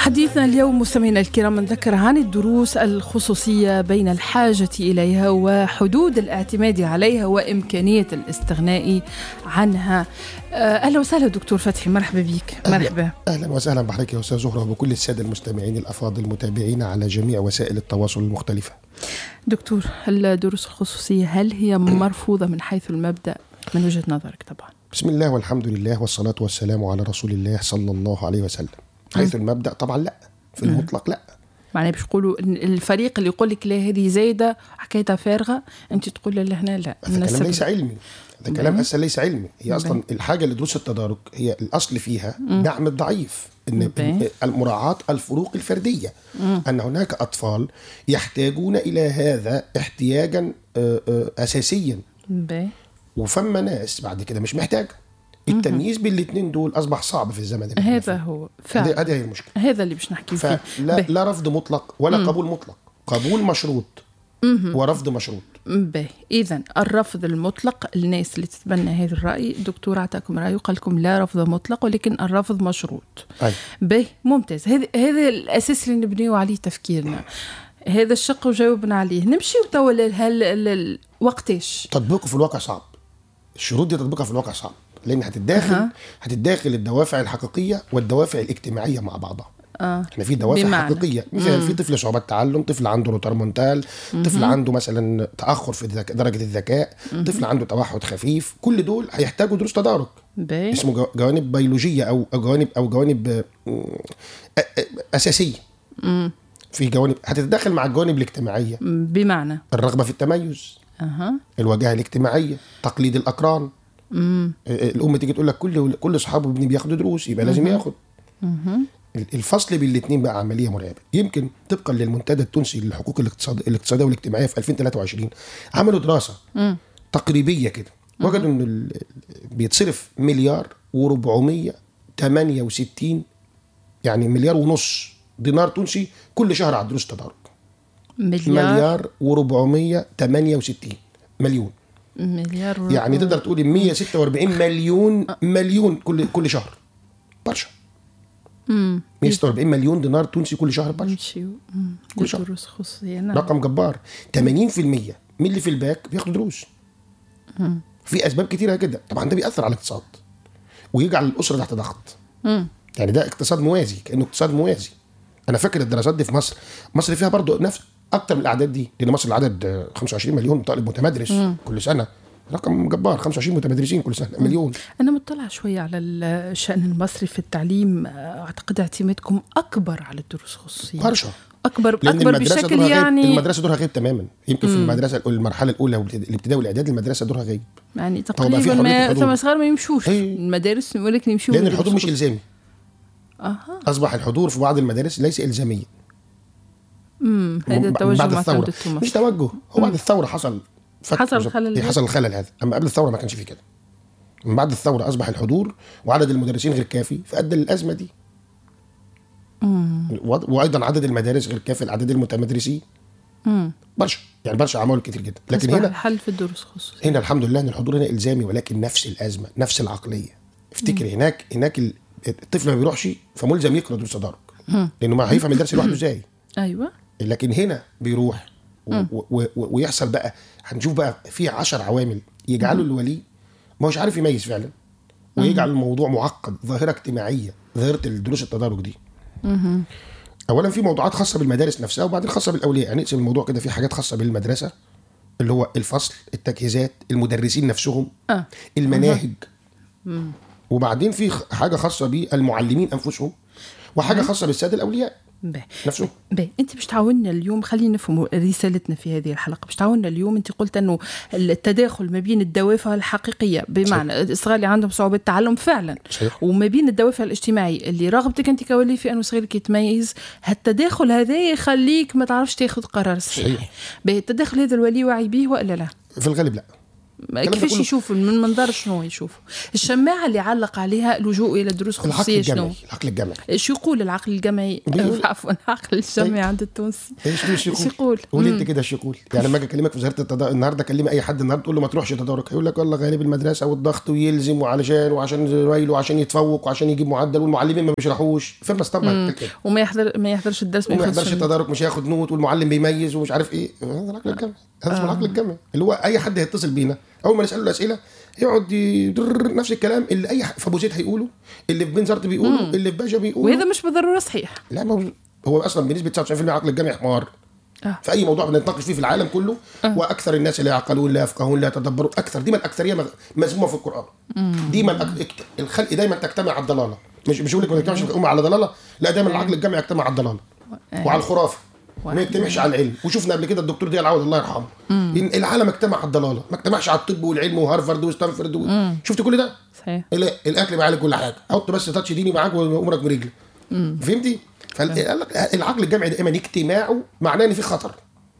حديثنا اليوم مستمعينا الكرام نذكر عن الدروس الخصوصية بين الحاجة إليها وحدود الاعتماد عليها وإمكانية الاستغناء عنها آه، أهلا وسهلا دكتور فتحي مرحبا بك مرحبا اهلا وسهلا بحضرتك يا استاذ زهره وبكل الساده المستمعين الافاضل المتابعين على جميع وسائل التواصل المختلفه. دكتور الدروس الخصوصية هل هي مرفوضة من حيث المبدأ من وجهة نظرك طبعا بسم الله والحمد لله والصلاه والسلام على رسول الله صلى الله عليه وسلم. حيث المبدا طبعا لا في المطلق لا. معناها باش يقولوا إن الفريق اللي يقول لك لا هذه زايدة حكايتها فارغة أنت تقول له هنا لا هذا كلام نسب- ليس علمي. هذا كلام نعم. اصلا ليس علمي، هي اصلا الحاجه لدروس التدارك هي الاصل فيها دعم الضعيف ان نعم. المراعاه الفروق الفرديه ان هناك اطفال يحتاجون الى هذا احتياجا آه، آه، اساسيا باهي. وفما ناس بعد كده مش محتاجه التمييز بين الاثنين دول اصبح صعب في الزمن اللي احنا هذا فيه. هو هذه فعلا هذه هي المشكله هذا اللي باش نحكي فيه فلا باهي. لا رفض مطلق ولا قبول مطلق قبول مشروط ورفض مشروط باهي اذا الرفض المطلق الناس اللي تتبنى هذا الراي الدكتور اعطاكم راي وقال لكم لا رفض مطلق ولكن الرفض مشروط أي. باهي ممتاز هذا هذا الاساس اللي نبنيو عليه تفكيرنا هذا الشق وجاوبنا عليه نمشي توا لل- هل ال- وقتاش تطبيقه في الواقع صعب الشروط دي تطبيقها في الواقع صعب لان هتتداخل أها. هتتداخل الدوافع الحقيقيه والدوافع الاجتماعيه مع بعضها اه احنا في دوافع بمعنى؟ حقيقيه مثلا في طفل صعوبات تعلم طفل عنده روتار مونتال طفل عنده مثلا تاخر في الذكاء درجه الذكاء طفل عنده توحد خفيف كل دول هيحتاجوا دروس تدارك باهي اسمه جو- جوانب بيولوجيه او أو جوانب او جوانب آه، آه، آه، اساسيه في جوانب هتتداخل مع الجوانب الاجتماعيه بمعنى الرغبه في التميز اها الواجهه الاجتماعيه تقليد الاقران آه، آه، الام تيجي تقول لك كل كل اصحابه ابني بياخدوا دروس يبقى لازم ياخد الفصل بين الاثنين بقى عمليه مرعبه يمكن طبقا للمنتدى التونسي للحقوق الاقتصاد الاقتصاديه والاجتماعيه في 2023 عملوا دراسه تقريبيه كده وجدوا ان ال- بيتصرف مليار و468 يعني مليار ونص دينار تونسي كل شهر على دروس التدارك مليار مليار و468 مليون مليار يعني تقدر تقول 146 مليون مليون كل كل شهر برشا 146 مليون دينار تونسي كل شهر برشا نمشيو مم. كل شهر. دروس خصوصيه نعم رقم جبار 80% من اللي في الباك بياخدوا دروس في اسباب كتيره كده طبعا ده بياثر على الاقتصاد ويجعل الاسره تحت ضغط يعني ده اقتصاد موازي كانه اقتصاد موازي انا فاكر الدراسات دي في مصر مصر فيها برضو نفس اكتر من الاعداد دي لان مصر العدد آه، 25 مليون طالب متمدرس كل سنه رقم جبار 25 متمدرسين كل سنه مليون أنا مطلع شوية على الشأن المصري في التعليم أعتقد اعتمادكم أكبر على الدروس الخصوصية برشا أكبر لان أكبر المدرسه بشكل دورها غيب يعني المدرسه دورها غيب تماما يمكن في المدرسه المرحله الاولى والابتدا- الابتدائي والاعدادي المدرسه دورها غيب يعني بقى في تقريبا حرية ما الحضور. ثم صغار ما يمشوش أي. المدارس ولكن يمشوا لان بالدروس الحضور مش الخصوصية. الزامي أها اصبح الحضور في بعض المدارس ليس الزاميا أمم هذا م- التوجه بعد معتمد الثوره التوماس مش توجه هو بعد الثوره حصل فك حصل بالظبط. الخلل إيه، هذا. حصل الخلل هذا اما قبل الثوره ما كانش فيه كده من بعد الثوره اصبح الحضور وعدد المدرسين غير كافي فادى للازمه دي و- وايضا عدد المدارس غير كافي لعدد المتمدرسين برشا يعني برشا عملوا كتير جدا لكن أصبح هنا الحل في الدروس الخصوصية هنا الحمد لله ان الحضور هنا الزامي ولكن نفس الازمه نفس العقليه افتكر هناك هناك ال- الطفل ما بيروحش فملزم يقرا دروس تدارك لانه ما هيفهم الدرس لوحده ازاي أيوة لكن هنا بيروح و و و ويحصل بقى هنشوف بقى في عشر عوامل يجعلوا الولي ما هوش عارف يميز فعلا ويجعل الموضوع معقد ظاهره اجتماعيه ظاهره الدروس التدارك دي اولا في موضوعات خاصه بالمدارس نفسها وبعدين خاصه بالاولياء يعني نقسم الموضوع كده في حاجات خاصه بالمدرسه اللي هو الفصل التجهيزات المدرسين نفسهم آه. المناهج وبعدين في خ- حاجه خاصه بالمعلمين انفسهم وحاجه خاصه بالساده الاولياء باهي نفسهم باهي انت باش تعاوننا اليوم خلينا نفهموا رسالتنا في هذه الحلقه باش تعاوننا اليوم انت قلت انه التداخل ما بين الدوافع الحقيقيه بمعنى الصغار اللي عندهم صعوبه تعلم فعلا صحيح. وما بين الدوافع الاجتماعيه اللي رغبتك انت كولي في انه صغيرك يتميز هالتداخل هذا يخليك ما تعرفش تاخذ قرار صحيح صحيح. باهي التداخل هذا الولي واعي به والا لا في الغالب لا الكلام ده كيفاش كله يشوفوا من منظر شنو يشوفوا الشماعه اللي علق عليها اللجوء الى دروس العقل خصوصيه شنو الجمعي العقل الجمعي شو يقول العقل الجمعي بيقول- عفوا العقل الجمعي عند التونسي ايش ايش ايش يقول؟ يقول قول انت مم. كده ايش يقول؟ يعني لما اجي اكلمك في وزاره التضارب النهارده اكلم اي حد النهارده تقول له ما تروحش تدارك هيقول لك والله غالب المدرسه والضغط ويلزم وعلشان وعشان زمايله وعشان يتفوق وعشان يجيب معدل والمعلمين ما بيشرحوش فين طبعا كده وما يحضر ما يحضرش الدرس ما وما ياخدش يقدرش ال- التدارك مش هياخد نوت والمعلم بيميز ومش عارف ايه هذا العقل الجمعي هذا اسمه العقل الجمعي اللي هو اي حد هيتصل بينا اول ما نساله الاسئله يقعد يدر نفس الكلام اللي اي ح- في ابو زيد هيقوله اللي في بن زرت بيقوله اللي في باشا بيقوله وهذا مش بالضروره صحيح لا ما هو- هو اصلا بنسبه 99% العقل الجمعي حمار آه. في اي موضوع بنتناقش فيه في العالم كله واكثر الناس لا يعقلون لا يفقهون لا يتدبرون اكثر دي من الاكثريه مغ- مذمومه في القران ديما الأك- اكت- الخلق دايما تجتمع على الضلاله مش مش يقول لك ما تجتمعش الامه على ضلاله لا دايما العقل الجمعي يجتمع على الضلاله وعلى الخرافه ما يجتمعش على العلم وشفنا قبل كده الدكتور ديال العوض الله يرحمه إن العالم اجتمع على الضلاله ما اجتمعش على الطب والعلم وهارفارد وستانفورد و... شفت كل ده صحيح لا الاكل بيعالج كل حاجه حط بس تاتش ديني معاك وامرك برجلك فهمتي فالعقل الجمعي دائما اجتماعه معناه ان في خطر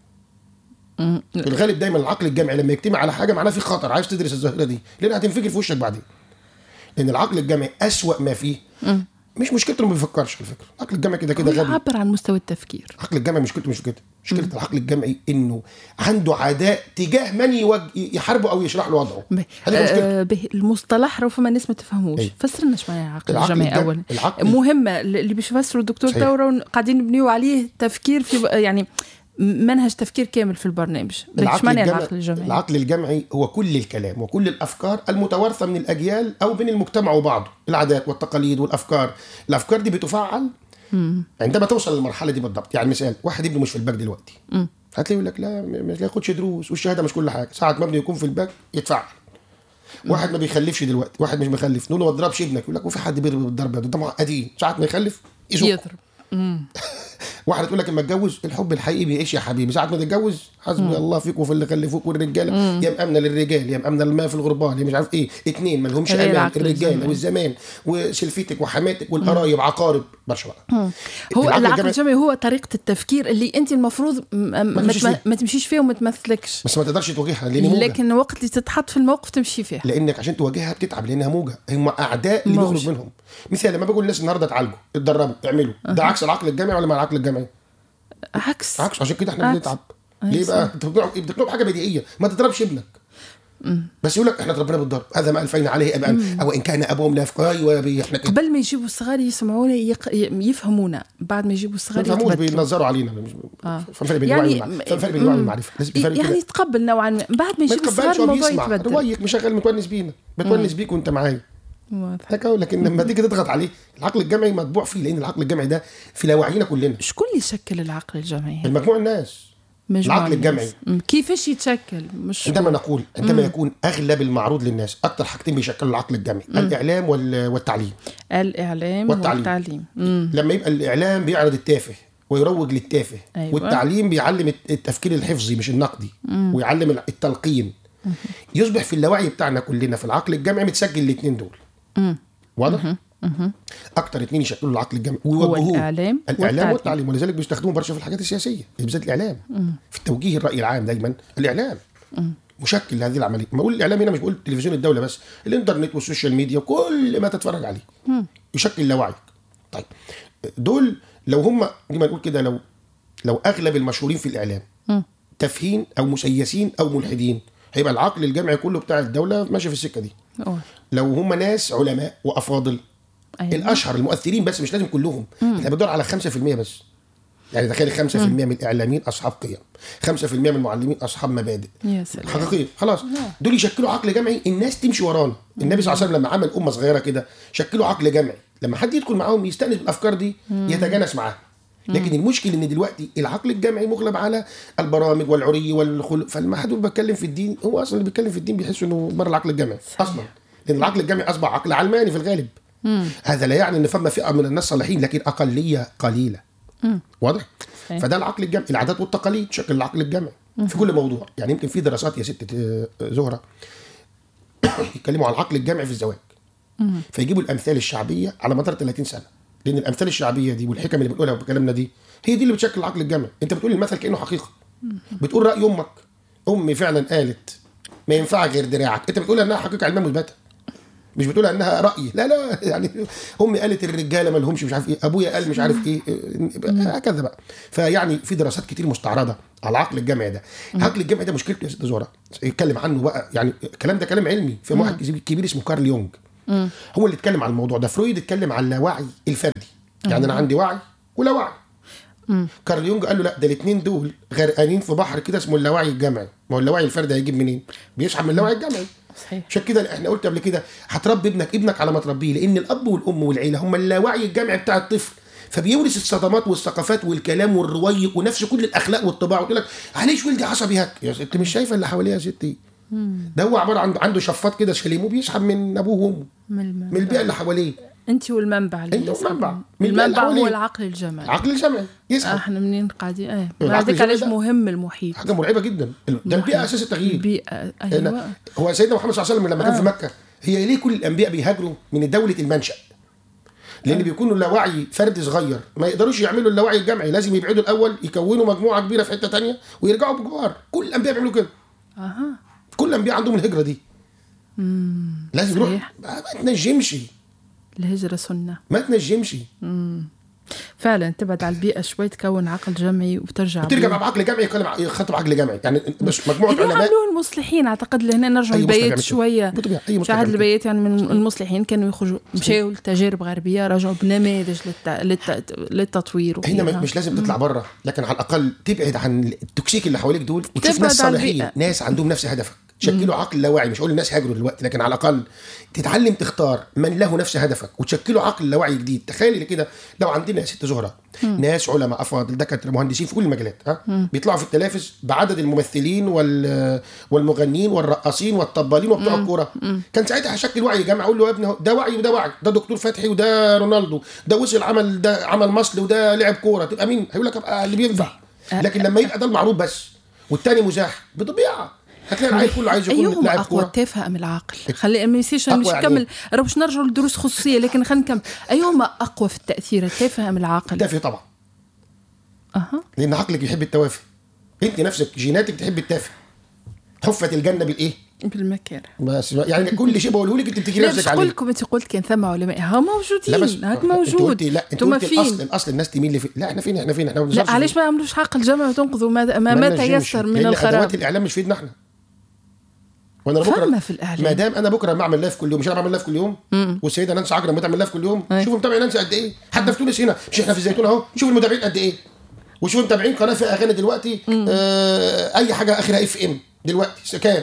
في الغالب دايما العقل الجمعي لما يجتمع على حاجه معناه في خطر عايز تدرس الظاهره دي لان هتنفجر في وشك بعدين لان العقل الجمعي اسوا ما فيه مش مشكلته انه ما بيفكرش على فكره العقل الجمعي كده كده هو غبي يعبر عن مستوى التفكير العقل الجمعي مشكلته مش كده مشكله العقل الجمعي انه عنده عداء تجاه من يوج... يحاربه او يشرح له وضعه به. هذه مشكلته آه به المصطلح ربما الناس ما تفهموش أي. فسر لنا ايش معناها العقل العقل الجمعي الجم- اولا العقل- مهمه اللي باش يفسروا الدكتور صحيح. دورة قاعدين نبنيو عليه تفكير في يعني منهج تفكير كامل في البرنامج ايش معنى العقل الجمعي العقل الجمعي هو كل الكلام وكل الافكار المتوارثه من الاجيال او بين المجتمع وبعضه العادات والتقاليد والافكار الافكار دي بتفعل عندما توصل للمرحله دي بالضبط يعني مثال واحد ابنه مش في الباك دلوقتي هتلاقيه يقول لك لا م- مش ياخدش دروس والشهاده مش كل حاجه ساعه ما ابنه يكون في الباك يتفعل واحد ما بيخلفش دلوقتي واحد مش مخلف نقول له ما تضربش ابنك يقول لك وفي حد بيضرب بالضرب ده ده معقدين ساعه ما يخلف يزق يضرب واحد تقول لك اما اتجوز الحب الحقيقي بيعيش يا حبيبي ساعه ما تتجوز حسبي الله فيك وفي اللي خلفوك والرجاله يا مأمنه للرجال يا مأمنه للماء في الغربال يا مش عارف ايه اتنين ما لهمش هذا امان العقل الرجاله الجمعي. والزمان وسلفتك وحماتك والقرايب عقارب برشا بقى هو العقل الجمعي- الجمعي هو طريقه التفكير اللي انت المفروض م- ما, تمشيش تم- فيها. ما تمشيش فيها وما تمثلكش بس ما تقدرش تواجهها لان موجه لكن وقت اللي تتحط في الموقف تمشي فيها لانك عشان تواجهها بتتعب لانها موجه هم اعداء اللي موج. بيخرج منهم مثال لما بقول للناس النهارده اتعالجوا اتدربوا اعملوا ده عكس العقل الجمعي ولا مع العقل الجمعي؟ عكس عكس عشان كده احنا عكس. بنتعب أي ليه بقى؟ صح. انت بتقنعه بتقنعه بحاجه بديهيه ما تضربش ابنك بس يقول لك احنا ضربنا بالضرب هذا ما الفينا عليه ابا او ان كان ابوهم لا يفقهوا ايوه يا بي احنا كده قبل ما يجيبوا الصغار يسمعونا يق... يفهمونا بعد ما يجيبوا ما الصغار يفهموش يتبدلوا. بينظروا علينا مش آه. فالفرق بين يعني الوعي والمعرفه فالفرق بين الوعي مم. والمعرفه لازم في فرق يعني كده يتقبل نوعا ما بعد ما ما يجيب الصغار يتقبلش هو الموضوع بيسمع يتبدل روايك مشغل متونس بينا بتونس بيك وانت معايا واضح. هيك أهو، لكن لما تيجي تضغط عليه العقل الجمعي مطبوع فيه لان العقل الجمعي ده في لاوعينا كلنا شكون اللي يشكل العقل الجمعي؟ المجموع الناس مجموعة العقل الناس. الجمعي. مم. كيفاش يتشكل مش عندما نقول عندما يكون اغلب المعروض للناس اكثر حاجتين بيشكلوا العقل الجمعي الاعلام وال- والتعليم الاعلام والتعليم. والتعليم, مم. لما يبقى الاعلام بيعرض التافه ويروج للتافه أيوة. والتعليم بيعلم التفكير الحفظي مش النقدي ويعلم التلقين يصبح في اللاوعي بتاعنا كلنا في العقل الجمعي متسجل الاثنين دول واضح اكتر اثنين يشكلوا العقل الجمعي ويوجهوه الإعلام الاعلام والتعليم. والتعليم ولذلك بيستخدموا برشا في الحاجات السياسيه بالذات الاعلام في التوجيه الراي العام دايما الاعلام مشكل لهذه العمليه ما اقول الاعلام هنا مش بقول تلفزيون الدوله بس الانترنت والسوشيال ميديا وكل ما تتفرج عليه يشكل لاوعيك طيب دول لو هم زي ما نقول كده لو لو اغلب المشهورين في الاعلام تافهين او مسيسين او ملحدين هيبقى العقل الجمعي كله بتاع الدوله ماشي في السكه دي أوه. لو هم ناس علماء وافاضل أيوة. الاشهر المؤثرين بس مش لازم كلهم احنا بندور على 5% بس يعني تخيل 5% من الاعلاميين اصحاب قيم 5% من المعلمين اصحاب مبادئ يا سلام حقيقيه خلاص دول يشكلوا عقل جمعي الناس تمشي ورانا النبي صلى الله عليه وسلم لما عمل امه صغيره كده شكلوا عقل جمعي لما حد يدخل معاهم يستانس بالافكار دي يتجانس معاها لكن المشكل ان دلوقتي العقل الجمعي مغلب على البرامج والعري والخلق فلما حد بيتكلم في الدين هو اصلا اللي بيتكلم في الدين بيحس انه بره العقل الجمعي اصلا لان العقل الجمعي اصبح عقل علماني في الغالب هذا لا يعني ان فما فئه من الناس صالحين لكن اقليه قليله واضح صحيح. فده العقل الجمعي العادات والتقاليد شكل العقل الجمعي في كل موضوع يعني يمكن في دراسات يا ست آه، زهره يتكلموا عن العقل الجمعي في الزواج فيجيبوا الامثال الشعبيه على مدار 30 سنه لان الامثال الشعبيه دي والحكم اللي بنقولها بكلامنا دي هي دي اللي بتشكل العقل الجمعي انت بتقول المثل كانه حقيقه بتقول راي امك امي فعلا قالت ما ينفع غير دراعك انت بتقول انها حقيقه علميه مثبته مش بتقول انها راي لا لا يعني امي قالت الرجاله ما لهمش مش عارف ايه ابويا قال مش عارف ايه هكذا بقى فيعني في دراسات كتير مستعرضه على العقل الجمعي ده العقل الجمعي ده مشكلته يا ست زهره يتكلم عنه بقى يعني الكلام ده كلام علمي في واحد كبير اسمه كارل يونج هو اللي اتكلم عن الموضوع ده فرويد اتكلم عن اللاوعي الفردي يعني انا عندي وعي ولا وعي كارل يونج قال له لا ده الاثنين دول غرقانين في بحر كده اسمه اللاوعي الجمعي ما هو اللاوعي الفردي هيجيب منين؟ بيسحب من اللاوعي الجمعي صحيح عشان كده احنا قلت قبل كده هتربي ابنك ابنك على ما تربيه لان الاب والام والعيله هم اللاوعي الجمعي بتاع الطفل فبيورث الصدمات والثقافات والكلام والرويق ونفس كل الاخلاق والطباع وتقول لك معلش ولدي عصبي هك يا ست مش شايفه اللي حواليها يا ستي ده هو عباره عن عنده شفاط كده شليم وبيسحب من ابوه وامه من المنبع. من البيئه اللي حواليه انت والمنبع اللي انت يسمع. والمنبع. من البيئة اللي المنبع هو حواليه. العقل الجمعي العقل الجمعي يسحب احنا منين قاعدين ايه العقل بعدك الجمعي علاش ده- مهم المحيط حاجه مرعبه جدا ده البيئه اساس التغيير البيئة لأن ايوه هو سيدنا محمد صلى الله عليه وسلم لما كان في مكه هي ليه كل الانبياء بيهاجروا من دوله المنشا لان بيكونوا اللاوعي فرد صغير ما يقدروش يعملوا اللاوعي الجمعي لازم يبعدوا الاول يكونوا مجموعه كبيره في حته تانية ويرجعوا بكبار كل الانبياء بيعملوا كده اها كل الانبياء عندهم الهجره دي لازم يروح صحيح. ما ما تنجمش الهجرة سنة ما تنجمش فعلا تبعد على البيئة شوي تكون عقل جمعي وبترجع ترجع بيه. مع عقل جمعي يتكلم يخاطب عقل جمعي يعني مش مجموعه اللي علماء عملوه المصلحين اعتقد لهنا نرجع أي مصلح البيت بيعمل كده. شويه بالطبيعة، أي مصلح شاهد بيعمل كده. البيت يعني من المصلحين كانوا يخرجوا مشاو لتجارب غربيه رجعوا بنماذج للت... للت... للتطوير هنا وفيها. مش لازم تطلع بره لكن على الاقل تبعد عن التوكسيك اللي حواليك دول وتشوف تبعد ناس عن صالحين البيئة. ناس عندهم نفس هدفك تشكلوا عقل لا واعي مش هقول الناس هاجروا دلوقتي لكن على الاقل تتعلم تختار من له نفس هدفك وتشكلوا عقل لا واعي جديد تخيلي كده لو عندنا يا ست زهره ناس علماء افاضل دكاتره مهندسين في كل المجالات ها بيطلعوا في التلافز بعدد الممثلين وال والمغنيين والرقاصين والطبالين وبتوع الكوره كان ساعتها هشكل وعي جمعي اقول له يا ابني ده وعي وده وعي ده دكتور فتحي وده رونالدو ده وصل عمل ده عمل مصل وده لعب كوره تبقى مين هيقول لك ابقى اللي بينفع لكن لما يبقى ده المعروف بس والتاني مزاح بطبيعه هتلاقي العيل كله عايز يكون ايهما لاعب اقوى كوره التافهه ام العقل خلي ما يصيرش أقوى مش يعني نكمل راه باش نرجعوا لدروس خصوصيه لكن خلينا نكمل ايهما اقوى في التاثير التافهه ام العقل تافه طبعا اها لان عقلك بيحب التوافه انت نفسك جيناتك تحب التافه حفت الجنه بالايه بالمكان بس يعني كل شيء بقوله لك انت بتجي لا نفسك باش عليه نقول لكم انت قلت كان ثم علماء ها موجودين لا بس هاك انت موجود قلتي لا انت انتم قلتي الاصل فين الاصل الناس تميل لفين لا احنا فين احنا فين احنا ما لا بنظهرش علاش فين. ما يعملوش عقل جمع وتنقذوا ما ما, ما ما نجمش. تيسر من لأن الخراب ادوات الاعلام مش في ايدنا احنا وانا بكره فما في الإعلام. ما دام انا بكره بعمل لايف كل يوم مش انا بعمل لايف كل يوم والسيده نانسي عجرم بتعمل لايف كل يوم أي. شوفوا متابعين نانسي قد ايه حتى في تونس هنا مش احنا في الزيتون اهو شوفوا المتابعين قد ايه وشوفوا متابعين قناه فيها اغاني دلوقتي آه اي حاجه اخرها اف ام دلوقتي كام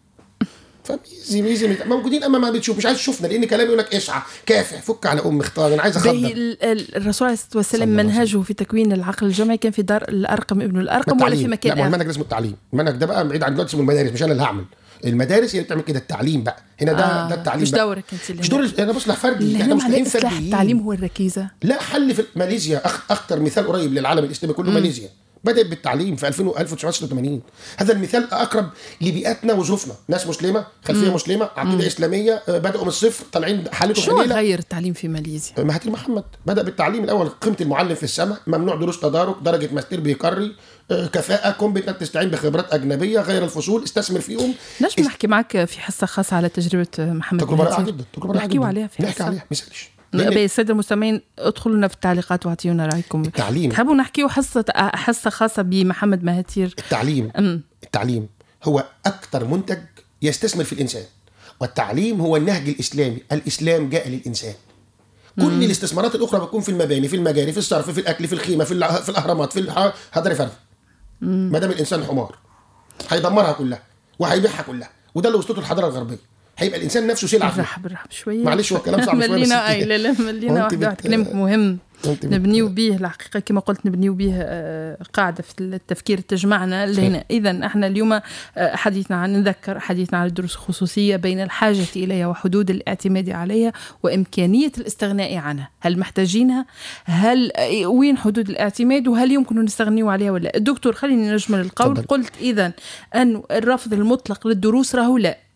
فميزي ميزي موجودين اما ما بتشوف مش عايز تشوفنا لان كلام يقول لك اشعى كافح فك على ام اختار انا عايز باهي اخبر ال- ال- الرسول عليه الصلاه والسلام صلى الله عليه منهجه في تكوين العقل الجمعي كان في دار الارقم ابن الارقم ولا في التعليم. مكان لا ما هو اخر المنهج ده اسمه التعليم المنهج ده بقى بعيد عن دلوقتي اسمه المدارس مش انا اللي هعمل المدارس هي اللي بتعمل كده التعليم بقى هنا ده آه، ده التعليم مش بقى. دورك انت اللي مش هنا. دور انا بصلح فردي اللي احنا هنا مصلحين معناه اصلاح فرديين التعليم هو الركيزه لا حل في ماليزيا أخ... اكتر مثال قريب للعالم الاسلامي كله ماليزيا بدات بالتعليم في 2000 و 1986 هذا المثال اقرب لبيئتنا وظروفنا ناس مسلمه خلفيه مسلمه عقيده اسلاميه آه، بداوا من الصفر طالعين حالتهم شو قليله غير التعليم في ماليزيا؟ مهاتير محمد بدا بالتعليم الاول قيمه المعلم في السماء ممنوع دروس تدارك درجه ماستر بيكري آه، كفاءه كومبتنت تستعين بخبرات اجنبيه غير الفصول استثمر فيهم نجم نحكي معك في حصه خاصه على تجربه محمد تجربه رائعه مهاتير؟ جدا تجربه رائعه نحكيو جدا عليها في نحكي حصه عليها ما يسالش باهي الساده المستمعين ادخلوا لنا في التعليقات واعطيونا رايكم التعليم. تحبوا نحكيو حصه حصه خاصه بمحمد مهاتير التعليم أم. التعليم هو اكثر منتج يستثمر في الانسان والتعليم هو النهج الاسلامي الاسلام جاء للانسان كل الاستثمارات الاخرى بتكون في المباني في المجاري في الصرف في الاكل في الخيمه في, الع- في الاهرامات في الح... هدر فرد ما دام الانسان حمار هيدمرها كلها وهيبيعها كلها وده اللي وصلته الحضاره الغربيه هيبقى الانسان نفسه سلعه فيه. بالراحه بالراحه شويه معلش هو الكلام صعب شوية، بس ملينا انت- اي لا لا ملينا وانت واحده بت- كلامك مهم وانت بت- نبنيو به الحقيقه كما قلت نبنيو به آه، قاعده في التفكير تجمعنا لهنا اذا احنا اليوم آه، حديثنا عن نذكر حديثنا عن الدروس الخصوصيه بين الحاجه اليها وحدود الاعتماد عليها وامكانيه الاستغناء عنها هل محتاجينها هل آه، وين حدود الاعتماد وهل يمكن نستغنيو عليها ولا لا؟ الدكتور خليني نجمل القول تفضل. قلت اذا ان الرفض المطلق للدروس راهو لا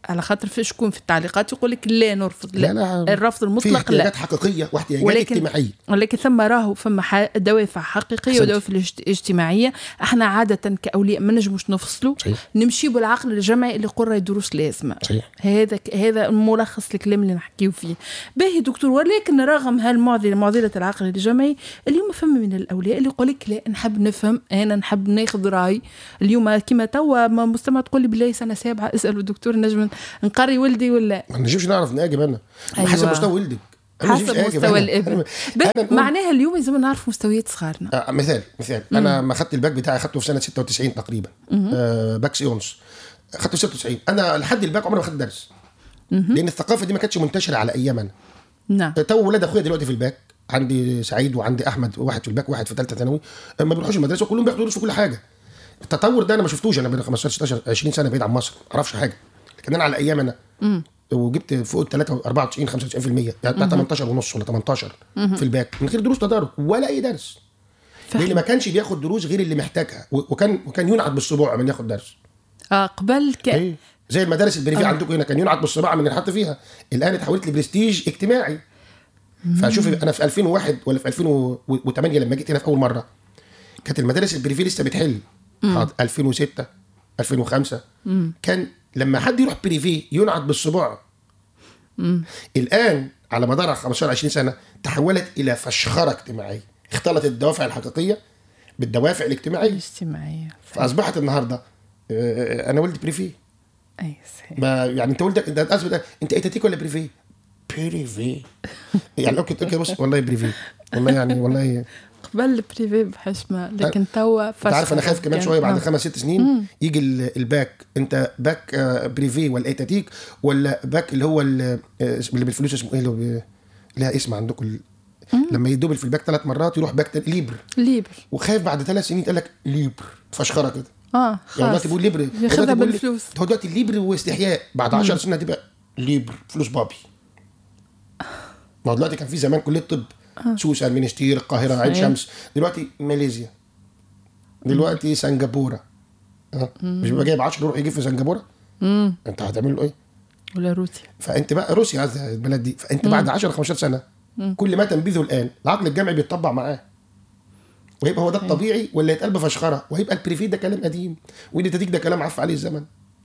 على خاطر في شكون في التعليقات يقول لك لا نرفض لا, لا، لا. الرفض في المطلق لا احتياجات حقيقيه واحتياجات اجتماعيه ولكن ثم راهو فما ح- دوافع حقيقيه أحسنت. ودوافع الاجت- اجتماعيه احنا عاده كاولياء ما نجموش نفصلوا صحيح. نمشي بالعقل الجمعي اللي يقول راهي دروس لازمه صحيح. هذا ك- هذا ملخص الكلام اللي نحكيو فيه باهي دكتور ولكن رغم هالمعضله معضله العقل الجمعي اليوم فما من الاولياء اللي يقول لك لا نحب نفهم انا نحب ناخذ راي اليوم كما توا ما مستمع تقول لي بالله سنه سابعه اسالوا الدكتور نجم نقري ولدي ولا ما نجمش نعرف ناجب انا أيوة. حسب مستوى ولدك أنا ما حسب نجمش أجب مستوى أنا. الابن أنا- باهي، أنا نقول- معناها اليوم لازم نعرف مستويات صغارنا آه مثال مثال انا ما اخدت الباك بتاعي اخدته في سنه 96 تقريبا آه باك سيونس اخدته في 96 انا لحد الباك عمري ما اخدت درس لان الثقافه دي ما كانتش منتشره على ايامنا نعم تو ولاد اخويا دلوقتي في الباك عندي سعيد وعندي احمد واحد في الباك واحد في ثالثه ثانوي ما بيروحوش المدرسه وكلهم بياخدوا دروس في كل حاجه التطور ده انا ما شفتوش انا بين 15 16 20 سنه بعيد عن مصر ما اعرفش حاجه لكن انا على ايام انا وجبت فوق ال 3 94 95% يعني بتاع 18 ونص ولا 18 في الباك من غير دروس تدارك ولا اي درس لان ما كانش بياخد دروس غير اللي محتاجها و- وكان وكان ينعت بالصباع من ياخد درس آه قبل ك... ايه زي المدارس البريفيه آه. عندكم هنا كان ينعت بالصباع من ينحط فيها الان اتحولت لبرستيج اجتماعي فشوف انا في 2001 ولا في 2008 لما جيت هنا في اول مره كانت المدارس البريفيه لسه بتحل حاضر 2006 2005 كان لما حد يروح بريفيه ينعت بالصباع الان على مدار 15 20 سنه تحولت الى فشخره اجتماعيه اختلطت الدوافع الحقيقيه بالدوافع الاجتماعيه اجتماعية فاصبحت النهارده آه، انا ولد بريفيه اي صحيح ما يعني انت ولدك انت اثبت انت ايتاتيك ولا بريفي؟ بريفي يعني اوكي اوكي بص والله بريفي والله يعني والله قبل البريفي بحشمة لكن توا انت عارف انا خايف كمان شويه بعد خمس خمس ست سنين يجي ال- الباك انت باك آه، بريفي ولا ايتاتيك ولا باك اللي هو ال- آه، اللي بالفلوس اسمه ايه اللي هو بي- لها اسم عندكم ال- لما يدوبل في الباك ثلاث مرات يروح باك تاني ليبر ليبر وخايف بعد ثلاث سنين يتقال لك ليبر فشخره كده اه يعني خلاص دلوقتي بيقول ليبر هو ياخدها دلوقتي بيقول- بالفلوس هو دلوقتي ليبر واستحياء بعد 10 سنين هتبقى ليبر فلوس بابي ما هو دلوقتي كان في زمان كليه طب سوسه المنستير القاهره عين صحيح. شمس دلوقتي ماليزيا دلوقتي سنغافوره اه مش بيبقى جايب 10 يروح يجيب في سنغافوره امم انت هتعمل له ايه؟ ولا روسيا فانت بقى روسيا هذا البلد دي فانت بعد 10 15 سنه كل ما تنبذه الان العقل الجمعي بيتطبع معاه ويبقى هو ده الطبيعي ولا يتقلب فشخره وهيبقى البريفي ده كلام قديم والتاتيك ده كلام عف عليه الزمن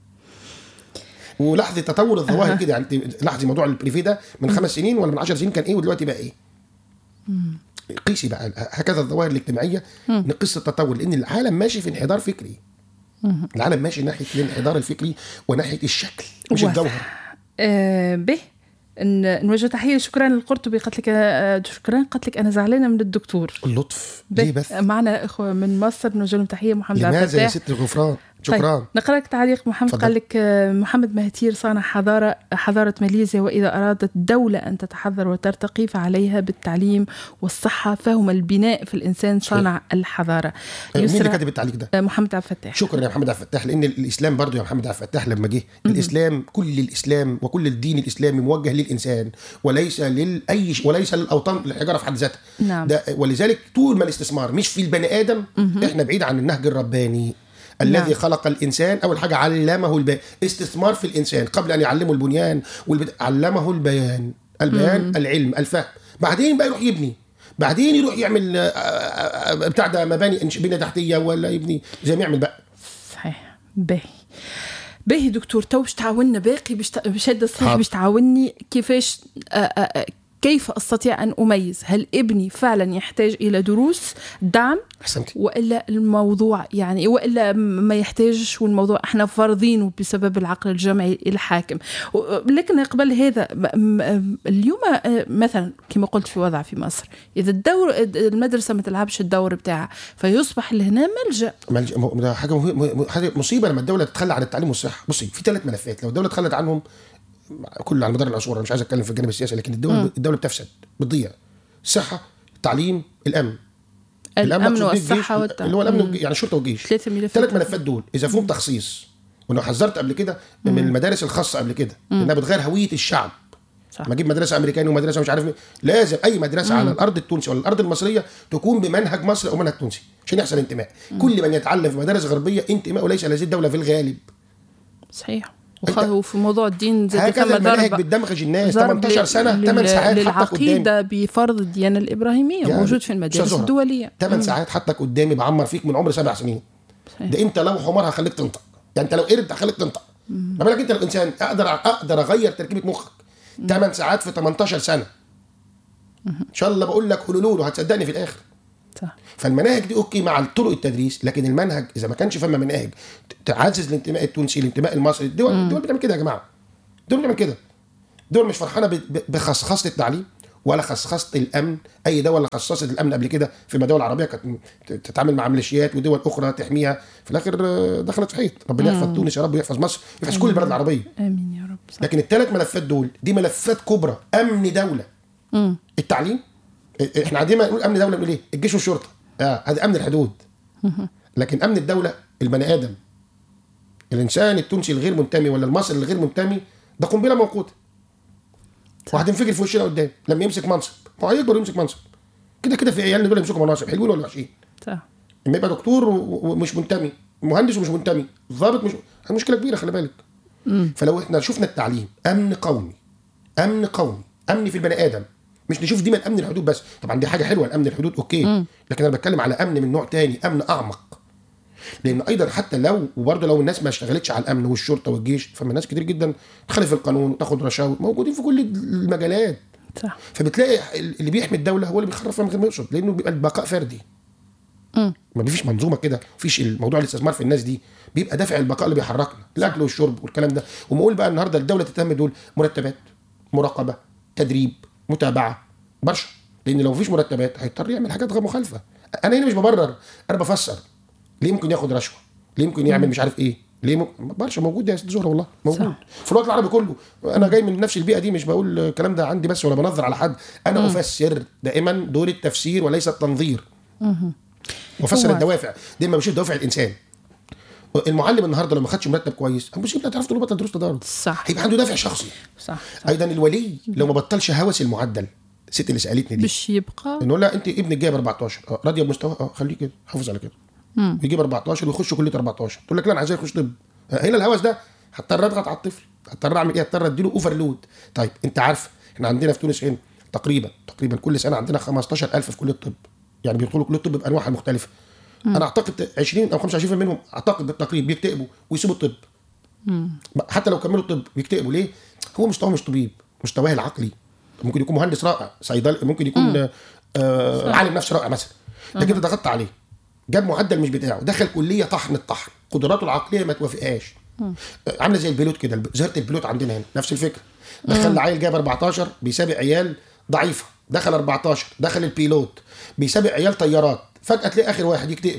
ولاحظي تطور الظواهر أها. كده يعني انت لاحظي موضوع البريفي ده من خمس سنين ولا من 10 سنين كان ايه ودلوقتي بقى ايه قيسي بقى هكذا الظواهر الاجتماعيه نقيس التطور لان العالم ماشي في انحدار فكري العالم ماشي ناحيه الانحدار الفكري وناحيه الشكل مش واضح. الجوهر آه به ن- نوجه تحيه شكرا للقرطبي قالت لك آه، شكرا قالت لك انا زعلانه من الدكتور اللطف به. ليه بس معنا اخوه من مصر نوجه لهم تحيه محمد عبد لماذا يا الفتاح ست الغفران شكرا طيب. نقرا لك تعليق محمد تفضل. قال لك آه، محمد مهتير صانع حضاره حضاره ماليزيا واذا ارادت دوله ان تتحضر وترتقي فعليها بالتعليم والصحه فهم البناء في الانسان صانع الحضاره مين اللي يسرى كاتب التعليق ده آه، محمد عبد الفتاح شكرا يا محمد عبد الفتاح لان الاسلام برضو يا محمد عبد الفتاح لما جه الاسلام كل الاسلام وكل الدين الاسلامي موجه للانسان وليس للاي ش- وليس للاوطان الحجاره في حد ذاتها نعم. ده ولذلك طول ما الاستثمار مش في البني ادم احنا بعيد عن النهج الرباني الذي نعم. خلق الانسان اول حاجه علمه البيان استثمار في الانسان قبل ان يعلمه البنيان والبد... علمه البيان البيان العلم الفهم بعدين بقى يروح يبني بعدين يروح يعمل آه، آه، آه، بتاع ده مباني إنش- بنيه تحتيه ولا يبني زي ما يعمل بقى صحيح باهي باهي دكتور تو باش تعاوننا باقي باش ت- بشدة صحيح حاضر. باش تعاوني كيفاش آه، آه، آه، كيف استطيع ان اميز هل ابني فعلا يحتاج الى دروس دعم احسنتي والا الموضوع يعني والا ما يحتاجش والموضوع احنا فارضينه بسبب العقل الجمعي الحاكم و- لكن قبل هذا م- م- اليوم آه، مثلا كما قلت في وضع في مصر اذا الدور المدرسه ما تلعبش الدور بتاعها فيصبح لهنا ملجا ملج- م- ده حاجه مه... م- حاجه مصيبه لما الدوله تتخلى عن التعليم والصحه بصي في ثلاث ملفات لو الدوله تخلت عنهم كل على مدار العصور انا مش عايز اتكلم في الجانب السياسي لكن الدوله الدوله بتفسد بتضيع الصحه التعليم الامن الامن مقصود بيه الجيش، والصحه والتعليم اللي هو الامن والجيش يعني الشرطه والجيش ثلاثة ملفات ثلاث ملفات دول اذا فيهم تخصيص وانا حذرت قبل كده من المدارس الخاصه قبل كده انها بتغير هويه الشعب صح. ما اجيب مدرسه امريكاني ومدرسه مش عارف مين لازم اي مدرسه على الارض التونسي ولا الارض المصريه تكون بمنهج مصري او منهج تونسي عشان يحصل انتماء كل من يتعلم في مدارس غربيه انتماء ليس لهذه الدوله في الغالب صحيح وخ- وفي موضوع الدين زاد هكذا ثم المناهج ضرب بتدمغ الناس ضرب 18 سنه لل- 8 ساعات حطك قدامي للعقيدة بفرض الديانة الإبراهيمية يعني موجود في أستاذ المدارس زهرة، الدولية 8 ساعات حطك قدامي بعمر فيك من عمر سبع سنين صحيح. ده انت لو حمار هخليك تنطق يعني انت لو قرد هخليك تنطق ما بالك انت لو انسان اقدر اقدر اغير تركيبه مخك 8 ساعات في 18 سنه ان شاء الله بقول لك هلولول وهتصدقني في الاخر صح فالمناهج دي اوكي مع طرق التدريس لكن المنهج اذا ما كانش فما مناهج تعزز الانتماء التونسي الانتماء المصري الدول الدول بتعمل كده يا جماعه الدول بتعمل كده الدول مش فرحانه ب- ب- بخصخصه التعليم ولا خصخصه الامن اي دوله خصصت الامن قبل كده في الدول العربيه كانت م- تتعامل مع ميليشيات ودول اخرى تحميها في الاخر آه، دخلت في حيط ربنا يحفظ تونس يا رب ويحفظ مصر ويحفظ كل البلاد العربيه آمين يا رب صح لكن الثلاث ملفات دول دي ملفات كبرى امن دوله مم. التعليم إ- احنا عندنا نقول امن دوله بنقول ايه الجيش والشرطه اه هذا امن الحدود لكن امن الدوله البني ادم الانسان التونسي الغير منتمي ولا المصري الغير منتمي ده قنبله موقوته وهتنفجر في وشنا قدام لما يمسك منصب هو هيكبر ويمسك منصب كده كده في عيالنا دول يمسكوا مناصب حلوين ولا وحشين صح اما يبقى دكتور و- و- ومش منتمي مهندس ومش منتمي ضابط مش مشكله كبيره خلي بالك فلو احنا شفنا التعليم امن قومي امن قومي امن في البني ادم مش نشوف دي من امن الحدود بس طبعا دي حاجه حلوه الامن الحدود اوكي لكن انا بتكلم على امن من نوع تاني امن اعمق لان ايضا حتى لو وبرضه لو الناس ما اشتغلتش على الامن والشرطه والجيش فما ناس كتير جدا تخالف القانون وتاخد رشاوى موجودين في كل المجالات صح فبتلاقي اللي بيحمي الدوله هو اللي بيخرب فيها من غير ما يقصد لانه بيبقى البقاء فردي مم. ما فيش منظومه كده فيش الموضوع الاستثمار في الناس دي بيبقى دافع البقاء اللي بيحركنا الاكل والشرب والكلام ده وما اقول بقى النهارده الدوله تهتم دول مرتبات مراقبه تدريب متابعه برشا لان لو مفيش مرتبات هيضطر يعمل حاجات غير مخالفه انا هنا مش ببرر انا بفسر ليه ممكن ياخد رشوه ليه ممكن يعمل مش عارف ايه ليه ممكن برشا موجود يا ست زهره والله موجود صح. في الوطن العربي كله انا جاي من نفس البيئه دي مش بقول الكلام ده عندي بس ولا بنظر على حد انا افسر دائما دور التفسير وليس التنظير وافسر هو- الدوافع دايما بشوف دوافع الانسان المعلم النهارده لو ما خدش مرتب كويس مش لا تعرف تقول بطل دروس تدارس صح هيبقى عنده دافع شخصي صح, صح. ايضا الولي لو ما بطلش هوس المعدل الست اللي سالتني دي باش يبقى نقول لها انت ابنك جايب 14 اه راضيه بمستواه اه خليه كده حافظ على كده يجيب 14 ويخش كليه 14 تقول لك لا انا عايز يخش طب آه، هنا الهوس ده هضطر اضغط على الطفل هضطر اعمل ايه هضطر اديله اوفرلود طيب انت عارف احنا عندنا في تونس هنا تقريبا تقريبا كل سنه عندنا 15000 في كليه الطب يعني بيدخلوا كليه الطب بانواعها المختلفه انا اعتقد 20 او 25% منهم اعتقد بالتقريب بيكتئبوا ويسيبوا الطب حتى لو كملوا الطب بيكتئبوا ليه؟ هو مستواه مش طبيب مستواه العقلي ممكن يكون مهندس رائع صيدلي ممكن يكون آه عالم نفس رائع مثلا لكن انت ضغطت عليه جاب معدل مش بتاعه دخل كليه طحن الطحن قدراته العقليه ما توافقهاش آه، عامله زي البيلوت كده الب- ظاهره البيلوت عندنا هنا نفس الفكره دخل عيل جاب 14 بيسابق عيال ضعيفه دخل 14 دخل البيلوت بيسابق عيال طيارات فجاه تلاقي اخر واحد يكتئب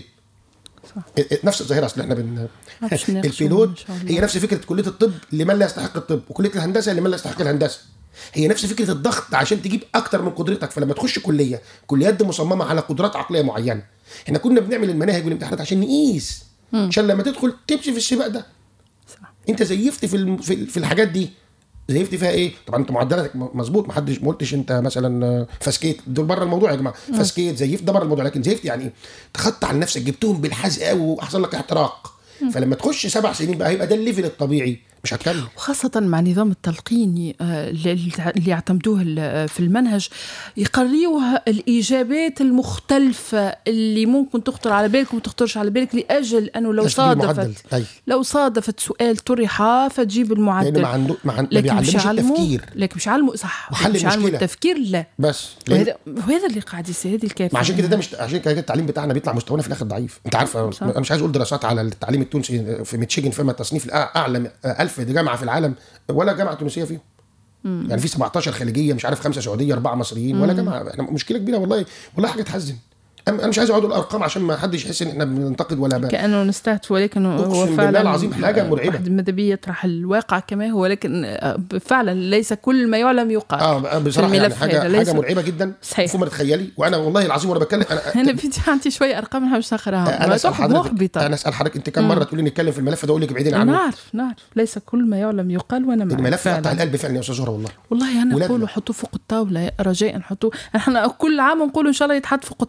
نفس الظاهره اصل احنا بن عرفش ناقشه البيلوت إن شاء الله. هي نفس فكره كليه الطب لمن لا يستحق الطب وكليه الهندسه لمن لا يستحق الهندسه هي نفس فكره الضغط عشان تجيب اكتر من قدرتك فلما تخش كليه كليات دي مصممه على قدرات عقليه معينه احنا كنا بنعمل المناهج والامتحانات عشان نقيس عشان لما تدخل تمشي في السباق ده صح انت زيفت في الم- في في الحاجات دي زيفت فيها ايه؟ طبعا انت معدلاتك م- مظبوط ما حدش ما قلتش انت مثلا آه، فسكيت دول بره الموضوع يا جماعه فسكيت زيفت ده بره الموضوع لكن زيفت يعني ايه؟ تخطى على نفسك جبتهم بالحزق قوي وحصل لك احتراق فلما تخش سبع سنين بقى هيبقى ده الليفل الطبيعي مش هتكمل وخاصة مع نظام التلقين آه، اللي اللي يعتمدوه ال- في المنهج يقريوها الإجابات المختلفة اللي ممكن تخطر على بالك وما تخطرش على بالك لأجل أنه لو تشغيل المعدل. صادفت أي. لو صادفت سؤال طرح فتجيب لان المعدل ما عنده ما, عن... ما لكن مش بيعلمش يعلموا التفكير لكن مش يعلموا صح وحل مش يعلموا المشكلة. التفكير لا بس لأن... وهذا وهذا اللي قاعد يصير هذه الكارثة ما عشان كده ده مش عشان كده التعليم بتاعنا بيطلع مستوانا في الاخر ضعيف انت عارف صح. انا مش عايز اقول دراسات على التعليم التونسي في ميتشيجن فيما تصنيف الأع- اعلى 1000 جامعه في العالم ولا جامعه تونسيه فيهم يعني في 17 خليجيه مش عارف خمسه سعوديه اربعه مصريين ولا جامعه احنا مشكله كبيره والله والله حاجه تحزن أم- انا مش عايز اقعد اقول ارقام عشان ما حدش يحس ان احنا بننتقد ولا ب... كانه نستهتف ولكن هو أقسم بالله فعلا العظيم حاجة مرعبة. واحد ماذا بي يطرح الواقع كما هو ولكن آه، فعلا ليس كل ما يعلم يقال اه بصراحه في يعني الملف حاجه هذا ليس- حاجه مرعبه جدا صحيح. فوق ما تتخيلي وانا والله العظيم وانا بتكلم انا انا بدي عندي شويه ارقام انا مش نقراها انا اسال حضرتك محبطه انا اسال حضرتك انت كم مره تقولي نتكلم في الملف ده اقول لك ابعدين عنه نعرف نعرف ليس كل ما يعلم يقال وانا معك الملف يقطع فعلا القلب فعلا يا استاذ زهره والله والله انا ولادنا. نقول حطوه فوق الطاوله رجاء حطوه احنا كل عام نقول ان شاء الله يتحط فوق الطاوله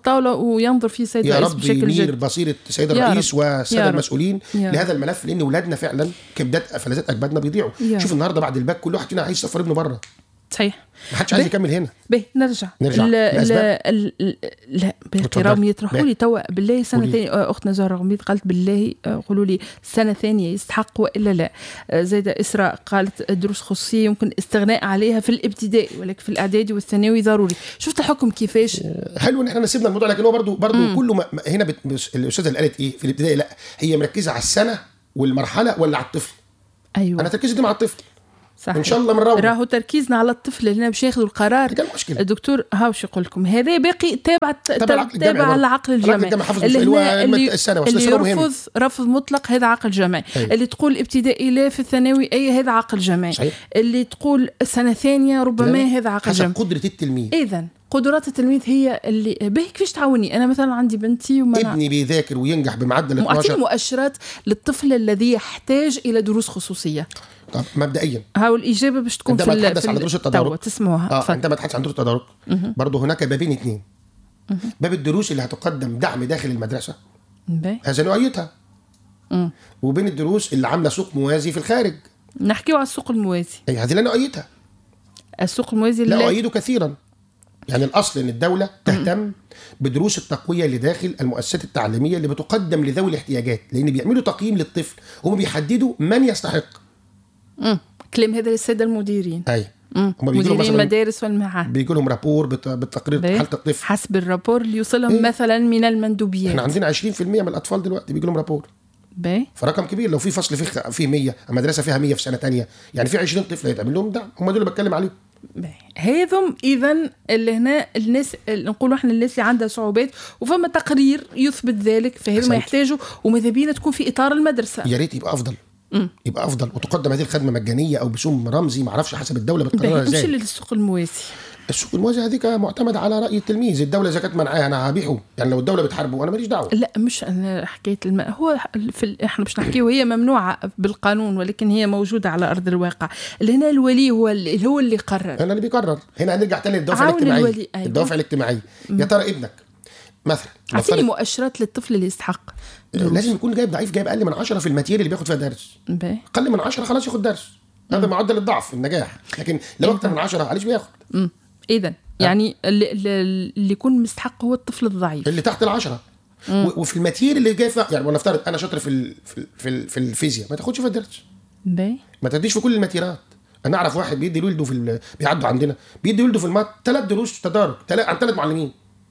وينظر فيه السيد يا الرئيس رب بشكل ينير جد بصيره السيد يا الرئيس رب. والساده يا رب. المسؤولين يا رب. لهذا الملف لان اولادنا فعلا كبدات فلذات اجدادنا بيضيعوا يا شوف رب. النهارده بعد الباك كل واحد فينا عايز يسفر ابنه بره صحيح ما حدش عايز به. يكمل هنا باهي نرجع نرجع. ال- ال- الأسباب؟ ال- ال- لا باهي اتفضل. راهم يطرحوا باهي. لي توا بالله سنه قولي. ثانيه آه، اختنا زهره غميد قالت بالله آه، قولوا لي سنه ثانيه يستحق والا لا آه، زايده اسراء قالت دروس خصوصيه يمكن استغناء عليها في الابتدائي ولكن في الاعدادي والثانوي ضروري شفت الحكم كيفاش حلو ان احنا سيبنا الموضوع لكن هو برضو برضو كله ما ما- هنا بت... بس- الاستاذه اللي قالت ايه في الابتدائي لا هي مركزه على السنه والمرحله ولا على الطفل ايوه انا تركيزي دي مع الطفل صحيح. ان شاء الله من روضه راهو تركيزنا على الطفل اللي باش ياخذوا القرار كان مشكله الدكتور هاوش يقول لكم هذا باقي تابع تابع العقل الجمعي تابع برضه. العقل العقل الجمعي الجمعي حفظ اللي المسائل هنا وعلم اللي, السنة اللي والسنة مهم. يرفض رفض مطلق هذا عقل جمعي أيوة. اللي تقول ابتدائي لا في الثانوي اي هذا عقل جمعي صحيح. اللي تقول سنه ثانيه ربما هذا عقل حسب جمعي قدره التلميذ اذا قدرات التلميذ هي اللي به كيفاش تعاوني انا مثلا عندي بنتي وما ابني بيذاكر وينجح بمعدل اعطيني 12 مؤشرات للطفل الذي يحتاج الى دروس خصوصيه طب مبدئيا هاو الاجابه باش تكون عندما في ال- نتحدث في عن ال- دروس التدارك. توا تسمعوها اه تفضل. عندما نتحدث عن دروس التدارك برضه هناك بابين اثنين باب الدروس اللي هتقدم دعم داخل المدرسه باهي. هذا نوعيتها مم. وبين الدروس اللي عامله سوق موازي في الخارج نحكيو على السوق الموازي اي هذه لا نوعيتها السوق الموازي لا اللي أؤيده كثيرا يعني الأصل أن الدولة تهتم بدروس التقوية اللي داخل المؤسسات التعليمية اللي بتقدم لذوي الاحتياجات لأن بيعملوا تقييم للطفل هم بيحددوا من يستحق مم. كلام هذا للساده المديرين أي مم. هم بيجي لهم مديرين مثلا المدارس والمعاهد بيجي لهم رابور بت- بالتقرير باهي. حالة الطفل حسب الرابور اللي يوصلهم إيه. مثلا من المندوبيات احنا عندنا 20% من الأطفال دلوقتي بيجي لهم رابور باهي فرقم كبير لو في فصل فيه فيه 100 مدرسة فيها 100 في سنة تانية يعني في 20 طفل هيتعمل لهم دعم هم دول اللي بتكلم عليهم باهي. هذم اذا اللي هنا الناس اللي نقولوا احنا الناس اللي عندها صعوبات وفما تقرير يثبت ذلك فهذم أحسنت. يحتاجوا وماذا بينا تكون في اطار المدرسه يا ريت يبقى أفضل يبقى أفضل وتقدم هذه الخدمة مجانية أو بسوم رمزي معرفش حسب الدولة بتقررها باهي ازاي نمشي للسوق الموازي السوق الموازي هذيك معتمد على راي التلميذ الدوله اذا كانت منعاه انا هبيعه يعني لو الدوله بتحاربه انا ماليش دعوه لا مش أنا حكايه الماء هو في ال... احنا باش نحكيه هي ممنوعه بالقانون ولكن هي موجوده على ارض الواقع اللي هنا الولي هو اللي هو اللي قرر انا اللي بيقرر هنا هنرجع تاني للدوافع عاون الاجتماعيه الولي، أيوة. الدوافع الاجتماعيه يا ترى ابنك مثلا اعطيني نفترض- مؤشرات للطفل اللي يستحق لازم يكون جايب ضعيف جايب اقل من 10 في الماتيريال اللي بياخد فيها درس باهي اقل من 10 خلاص ياخد درس هذا معدل الضعف النجاح لكن لو اكتر من 10 معلش بياخد اذا يعني اللي, اللي اللي يكون مستحق هو الطفل الضعيف اللي تحت العشرة و- وفي الماتيريال اللي جاي فيها يعني ونفترض انا شاطر في ال- في ال- في, ال- في الفيزياء ما تاخدش فيها درس باهي ما تديش في كل الماتيرات انا اعرف واحد بيدي لولده في ال- بيعدوا عندنا بيدي لولده في المات ثلاث دروس تدارك تلا... عن ثلاث معلمين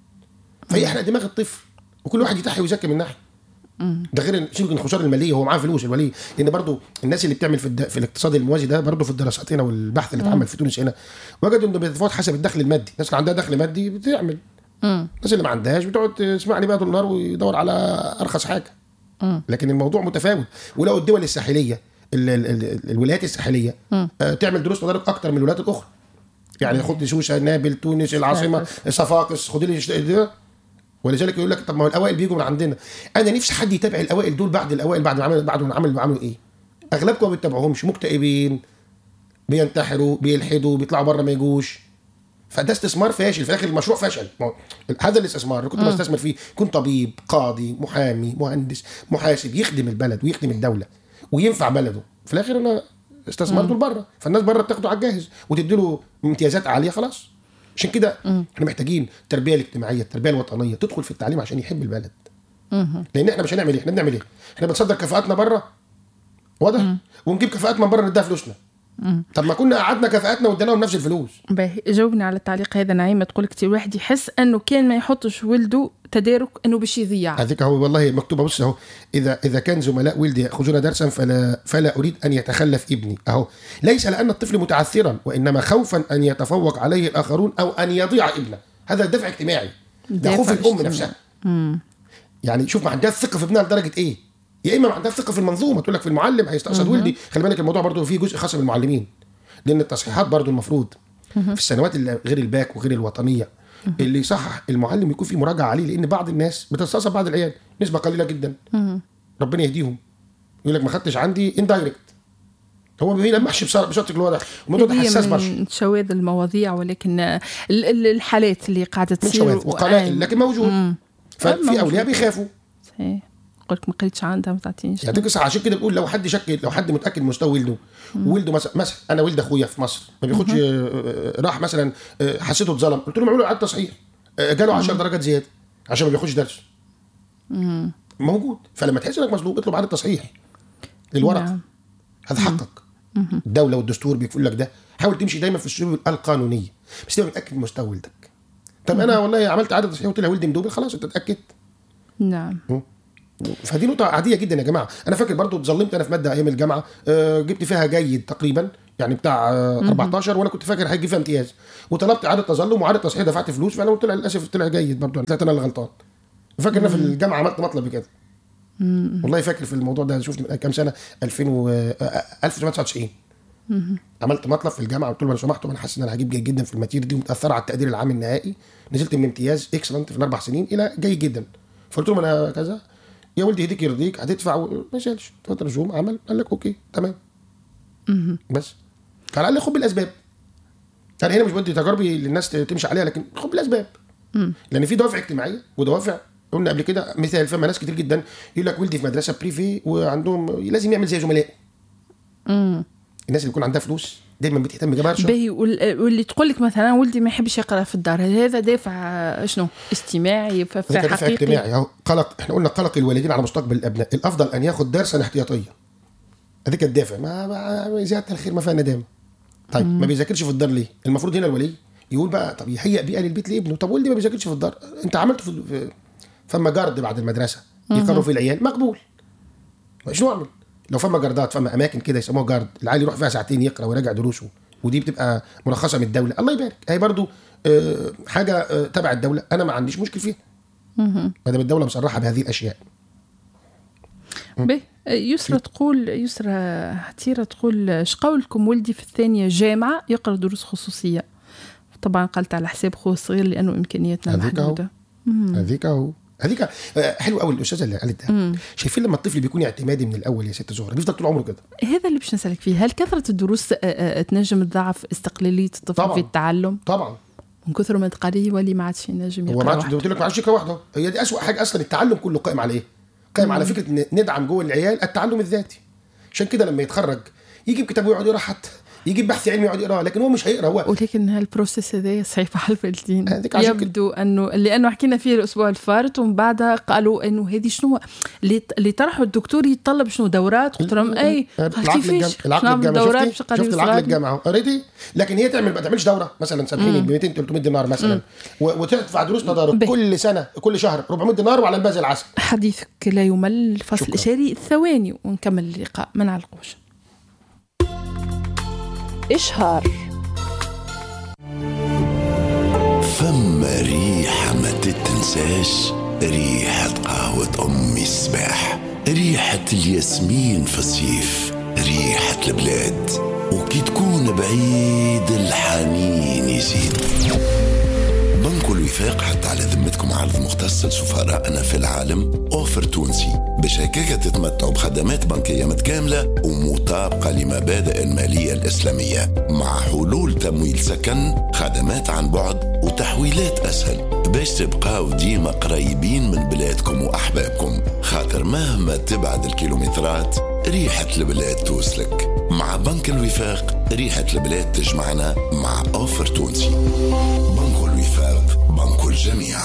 فيحرق دماغ الطفل وكل واحد يتحي ويذاكر من ناحيه ده غير إن- سيبك من الخساره الماليه هو معاه فلوس الولي لان برضو الناس اللي بتعمل في, الد... في الاقتصاد الموازي ده برضو في الدراسات هنا والبحث اللي اتعمل في تونس هنا وجدوا انه بيتفاوت حسب الدخل المادي الناس اللي عندها دخل مادي بتعمل الناس اللي ما عندهاش بتقعد تسمعني بقى طول النهار ويدور على ارخص حاجه لكن الموضوع متفاوت ولو الدول الساحليه ال ال ال الولايات الساحليه آه تعمل دروس تدرج اكتر من الولايات الاخرى يعني خد سوسه نابل تونس العاصمه صفاقس خد لي الش- ده ولذلك يقول لك طب ما هو الاوائل بيجوا من عندنا انا نفسي حد يتابع الاوائل دول بعد الاوائل بعد ما عملوا بعد ما عملوا عملوا ايه اغلبكم ما بتتابعوهمش مكتئبين بينتحروا بيلحدوا بيطلعوا بره ما يجوش فده استثمار فاشل في الاخر المشروع فشل ما هو هذا الاستثمار اللي كنت بستثمر فيه كنت طبيب قاضي محامي مهندس محاسب يخدم البلد ويخدم الدوله وينفع بلده في الاخر انا استثمرته لبره فالناس بره بتاخده على الجاهز وتدي له امتيازات عاليه خلاص عشان كده احنا محتاجين التربيه الاجتماعيه التربيه الوطنيه تدخل في التعليم عشان يحب البلد لان احنا مش هنعمل ايه احنا بنعمل ايه احنا بنصدر كفاءاتنا بره واضح ونجيب كفاءات من بره نديها فلوسنا طب ما كنا قعدنا كفاءاتنا واديناهم نفس الفلوس باهي جاوبني على التعليق هذا نعيمه تقول لك الواحد يحس انه كان ما يحطش ولده تدارك انه باش يضيع هذيك هو والله مكتوبه بص اهو اذا اذا كان زملاء ولدي ياخذون درسا فلا فلا اريد ان يتخلف ابني اهو ليس لان الطفل متعثرا وانما خوفا ان يتفوق عليه الاخرون او ان يضيع ابنه هذا دفع اجتماعي ده دافع خوف الام اجتماعي. نفسها يعني شوف ما عندها ثقه في ابنها لدرجه ايه يا اما ما عندها ثقه في المنظومه تقول لك في المعلم هيستقصد ولدي خلي بالك الموضوع برضه فيه جزء خاص بالمعلمين لان التصحيحات برضه المفروض في السنوات اللي غير الباك وغير الوطنيه اللي يصحح المعلم يكون في مراجعه عليه لان بعض الناس بتستقصد بعض العيال نسبه قليله جدا ربنا يهديهم يقول لك ما خدتش عندي اندايركت هو ما بيلمحش بص- بشكل واضح الموضوع ده هي حساس برشا من شواذ المواضيع ولكن ال- ال- الحالات اللي قاعده من تصير شواذ وقلائل وآن. لكن موجود ففي اولياء بيخافوا صحيح قلت ما قريتش عندها ما تعطينيش يعني تقص عشان كده بقول لو حد شك لو حد متاكد من مستوى ولده وولده مثلا مثلا انا ولد اخويا في مصر ما بياخدش آه، آه، راح مثلا آه، حسيته اتظلم قلت له معمول له اعاده تصحيح آه، جاله 10 درجات زياده عشان ما بياخدش درس موجود فلما تحس انك مظلوم اطلب اعاده تصحيح للورق نعم. هذا حقك الدوله والدستور بيقول لك ده حاول تمشي دايما في السبل القانونيه بس تبقى متاكد من مستوى ولدك طب انا والله عملت اعاده تصحيح وطلع ولدي مدوبل خلاص انت اتاكدت نعم فدي نقطة عادية جدا يا جماعة، أنا فاكر برضو اتظلمت أنا في مادة أيام الجامعة آه، جبت فيها جيد تقريبا يعني بتاع آه، 14 وأنا كنت فاكر هيجي فيها امتياز وطلبت إعادة تظلم وإعادة تصحيح دفعت فلوس فأنا طلع للأسف طلع جيد برضو طلعت أنا اللي غلطان. فاكر أنا في الجامعة عملت مطلب كده. والله فاكر في الموضوع ده شوف من كام سنة 2000 و آه، 1999 عملت مطلب في الجامعه قلت لهم لو سمحتوا انا حاسس ان انا هجيب جيد جدا في الماتير دي ومتاثره على التقدير العام النهائي نزلت من امتياز اكسلنت في الاربع سنين الى جيد جدا فقلت لهم انا كذا يا ولدي يهديك يرضيك هتدفع و- ما شالش فتره رسوم عمل قال لك اوكي تمام بس فعلى الاقل خد بالاسباب انا هنا مش بدي تجاربي للناس تمشي عليها لكن خد بالاسباب لان في دوافع اجتماعيه ودوافع قلنا قبل كده مثال فما ناس كتير جدا يقول لك ولدي في مدرسه بريفي وعندهم لازم يعمل زي زملائه الناس اللي يكون عندها فلوس دايما بتهتم بجماعه الشغل باهي وال- واللي تقول لك مثلا ولدي ما يحبش يقرا في الدار هل هذا دافع آه، شنو اجتماعي ف- هذا دافع حقيقي اجتماعي اهو قلق احنا قلنا قلق الوالدين على مستقبل الابناء الافضل ان ياخذ درسا احتياطيا هذيك الدافع ما, ما زياده الخير ما فيها ندامه طيب ما بيذاكرش في الدار ليه المفروض هنا الولي يقول بقى طب يهيئ بيئه للبيت لابنه طب ولدي ما بيذاكرش في الدار انت عملته في في- فما جارد بعد المدرسه يقروا في العيال مقبول شنو اعمل لو فما جاردات فما اماكن كده يسموها جارد العيال يروح فيها ساعتين يقرا ويراجع دروسه ودي بتبقى مرخصه من الدوله الله يبارك هي برضو آه، حاجه آه، تبع الدوله انا ما عنديش مشكل فيها ما دام الدوله مصرحه بهذه الاشياء باهي يسرى تقول يسرى عتيرة تقول اش قولكم ولدي في الثانية جامعة يقرأ دروس خصوصية طبعا قالت على حساب خوه الصغير لأنه إمكانياتنا هذيك أهو. محدودة هذيك اهو هذيك آه، حلو قوي الاستاذه اللي قالت ده شايفين لما الطفل بيكون اعتمادي من الاول يا ست زهره بيفضل طول عمره كده هذا اللي باش نسألك فيه هل كثرة الدروس آه، آه، تنجم تضاعف استقلالية الطفل طبعاً. في التعلم طبعا من كثر ما تقريه يولي ما عادش ينجم هو ما يقرأ عادش وحده. قلت لك ما عادش فكره واحده هي دي اسوء حاجه اصلا التعلم كله قائم على ايه؟ قائم على فكره ان ندعم جوه العيال التعلم الذاتي عشان كده لما يتخرج يجيب كتاب ويقعد يقرا حتى يجيب بحث علمي يقعد يقراه لكن هو مش هيقرا هو ولكن هالبروسيس هذا صعيب على الوالدين هذيك عشان يبدو انه لانه حكينا فيه الاسبوع الفارط ومن بعدها قالوا انه هذه شنو اللي اللي طرحوا الدكتور يتطلب شنو دورات قلت لهم اي قال العقل الجامعي كيفاش العقل نعمل الجامعي دورات شفتي باش شفت نقري العقل صغاري؟ الجامعي اهو قريتي لكن هي تعمل ما تعملش دوره مثلا سامحيني ب 200 300 دينار مثلا و- وتدفع دروس تدارك به. كل سنه كل شهر 400 دينار وعلى الباقي العسل حديثك لا يمل فصل شكراً. إشاري ثواني ونكمل اللقاء ما نعلقوش إشهار فما ريحة ما تتنساش ريحة قهوة أمي الصباح ريحة الياسمين في الصيف ريحة البلاد وكي تكون بعيد الحنين يزيد بنك الوفاق حتى على ذمتكم عرض مختص لسفرائنا في العالم اوفر تونسي باش هكاك تتمتعوا بخدمات بنكيه متكامله ومطابقه لمبادئ الماليه الاسلاميه مع حلول تمويل سكن خدمات عن بعد وتحويلات اسهل باش تبقاو ديما قريبين من بلادكم واحبابكم خاطر مهما تبعد الكيلومترات ريحه البلاد توصلك مع بنك الوفاق ريحه البلاد تجمعنا مع اوفر تونسي بنك الوفاق بنك الجميع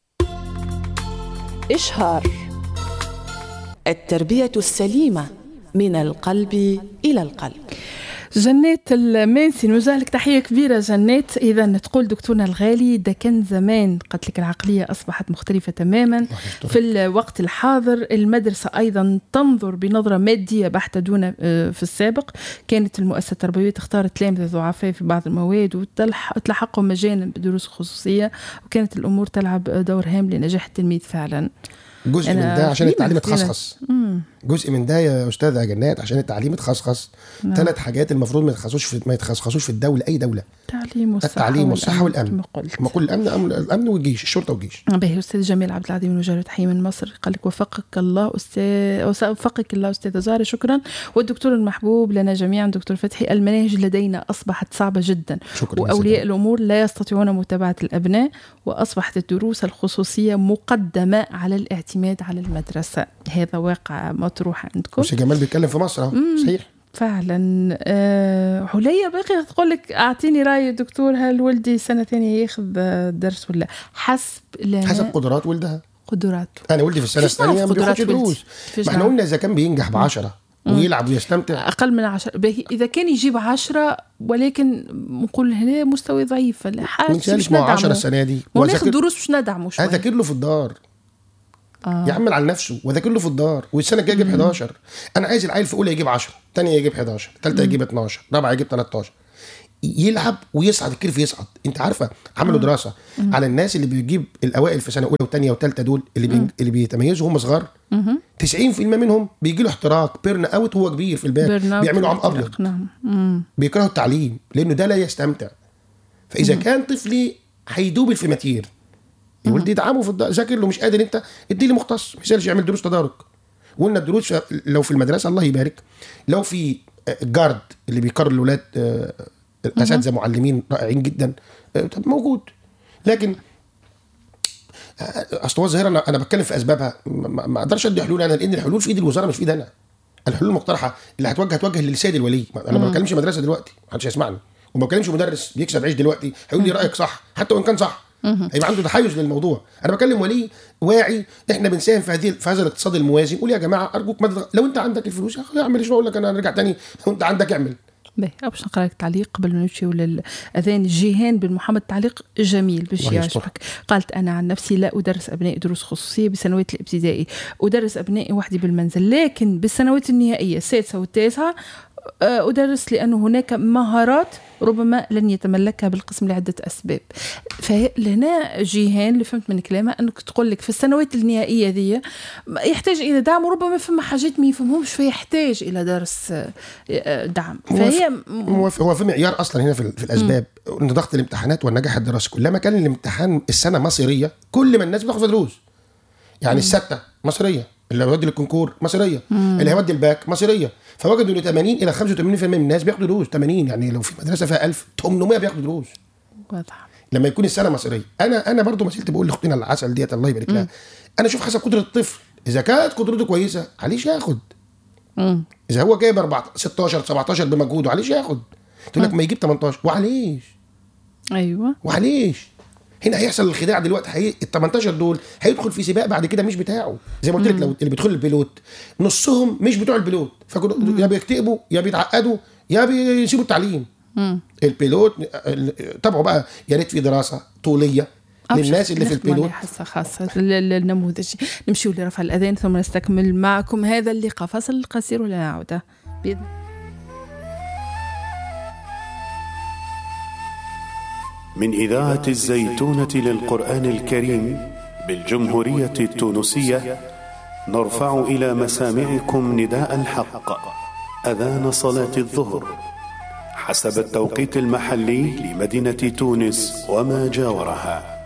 إشهار التربية السليمة من القلب إلى القلب جنات المانسي نوجه لك تحية كبيرة جنات إذا تقول دكتورنا الغالي ده كان زمان قالت لك العقلية أصبحت مختلفة تماما في الوقت الحاضر المدرسة أيضا تنظر بنظرة مادية بحتة دون آه، في السابق كانت المؤسسة التربوية تختار تلامذة ضعفاء في بعض المواد وتلحقهم مجانا بدروس خصوصية وكانت الأمور تلعب دور هام لنجاح التلميذ فعلا جزء من أنا ده عشان في التعليم مثيرة. اتخصص جزء من ده يا استاذه جنات عشان التعليم اتخصص ثلاث حاجات المفروض ما يتخصصوش في ما يتخصصوش في الدوله اي دوله التعليم والصحة التعليم والصحه والامن كما قلت ما كل الامن أمن- الامن والجيش الشرطه والجيش باهي استاذ جميل عبد العظيم من وزاره تحيي من مصر قال لك وفقك الله استاذ وفقك الله استاذه زهره شكرا والدكتور المحبوب لنا جميعا دكتور فتحي المناهج لدينا اصبحت صعبه جدا شكرا واولياء الامور لا يستطيعون متابعه الابناء واصبحت الدروس الخصوصيه مقدمه على الاعتماد على المدرسه هذا واقع مطروح عندكم بس جمال بيتكلم في مصر اهو صحيح فعلا أه عليا باقي تقول لك اعطيني راي دكتور هل ولدي سنه ثانيه ياخذ آه، درس ولا حسب لنا حسب قدرات ولدها قدراته انا ولدي في السنه فيش نعرف الثانيه ما قدرات بياخدش ولدي. دروس فيش ما احنا نعرف. قلنا اذا كان بينجح بعشرة ويلعب ويستمتع اقل من عشرة باهي اذا كان يجيب عشرة ولكن نقول هنا مستوى ضعيف من حاجه سالك ما هو 10 السنه دي ما هو ناخذ وأذاكر- دروس باش ندعمه شوي اذاكر له في الدار آه. يعمل على نفسه واذاكر له في الدار والسنه الجايه يجيب 11 انا عايز العيل في اولى يجيب 10 ثانيه يجيب 11 ثالثه يجيب 12 رابعه يجيب 13 يلعب ويصعد الكيرف يصعد انت عارفه عملوا دراسه على الناس اللي بيجيب الاوائل في سنه اولى وثانيه وثالثه دول اللي بي... اللي بيتميزوا هم صغار 90% منهم بيجي له احتراق بيرن اوت وهو كبير في الباك بيرن أوت بيعملوا عم واحتراق، ابيض نعم مم. بيكرهوا التعليم لانه ده لا يستمتع فاذا كان طفلي هيدوب الفيماتير يا ولدي ادعمه في الد- ذاكر له مش قادر انت ادي لي مختص ما يسالش يعمل دروس تدارك وقلنا الدروس لو في المدرسه الله يبارك لو في آه، جارد اللي بيقرر الاولاد آه، اساتذه معلمين رائعين جدا آه، طب موجود لكن آه، اصل هو الظاهره انا انا بتكلم في اسبابها ما- ما ما اقدرش ادي حلول انا لان الحلول في ايد الوزاره مش في ايدي انا الحلول المقترحه اللي هتوجه هتوجه للسيد الولي انا ما بتكلمش مدرسه دلوقتي محدش يسمعني وما بتكلمش مدرس بيكسب عيش دلوقتي هيقول لي رايك صح حتى وان كان صح هيبقى عنده تحيز للموضوع انا بكلم ولي واعي احنا بنساهم في هذه في هذا الاقتصاد الموازي قول يا جماعه ارجوك ما تضغ- لو انت عندك الفلوس يا اخي اعمل شو اقول لك انا ارجع تاني لو انت عندك اعمل باهي باش نقرا لك تعليق قبل ما نمشيو للاذان جيهان بن محمد تعليق جميل باش الله يستر. يعجبك قالت انا عن نفسي لا ادرس ابنائي دروس خصوصيه بسنوات الابتدائي ادرس ابنائي وحدي بالمنزل لكن بالسنوات النهائيه السادسه والتاسعه آه، أدرس لأن هناك مهارات ربما لن يتملكها بالقسم لعدة أسباب فهنا جيهان اللي فهمت من كلامها أنك تقول لك في السنوات النهائية ذي يحتاج إلى دعم وربما فما حاجات ما يفهمهمش فيحتاج إلى درس آه، آه، دعم فهي هو في, هو في معيار اصلا هنا في, في الاسباب ان ضغط الامتحانات والنجاح الدراسي كلما كان الامتحان السنه مصيريه كل ما الناس بتاخد دروس يعني السته مصريه اللي هيودي للكونكور مصريه اللي هيودي الباك مصريه فوجدوا ان 80 الى 85% من الناس بياخدوا دروس 80 يعني لو في مدرسه فيها 1000 800 بياخدوا دروس واضح لما يكون السنه مصريه انا انا برضو ما زلت بقول لاختنا العسل ديت الله يبارك لها انا اشوف حسب قدره الطفل اذا كانت قدرته كويسه عليش ياخد مم. اذا هو جايب 14 16 17 بمجهوده عليش ياخد تقول لك ما يجيب 18 وعليش أيوة وعليش هنا هيحصل الخداع دلوقتي هي ال 18 دول هيدخل في سباق بعد كده مش بتاعه زي ما قلت لك لو اللي بيدخل البيلوت نصهم مش بتوع البيلوت فكانوا يا بيكتئبوا يا بيتعقدوا يا بيسيبوا التعليم مم. البيلوت ال- طبعا بقى يا ريت في دراسه طوليه للناس اللي في نخدموا البيلوت عليه حصة خاصة ال- النموذج نمشيو لرفع الأذان ثم نستكمل معكم هذا اللقاء فصل قصير ولا نعود بإذن من إذاعة الزيتونة للقرآن الكريم بالجمهورية التونسية نرفع إلى مسامعكم نداء الحق أذان صلاة الظهر حسب التوقيت المحلي لمدينة تونس وما جاورها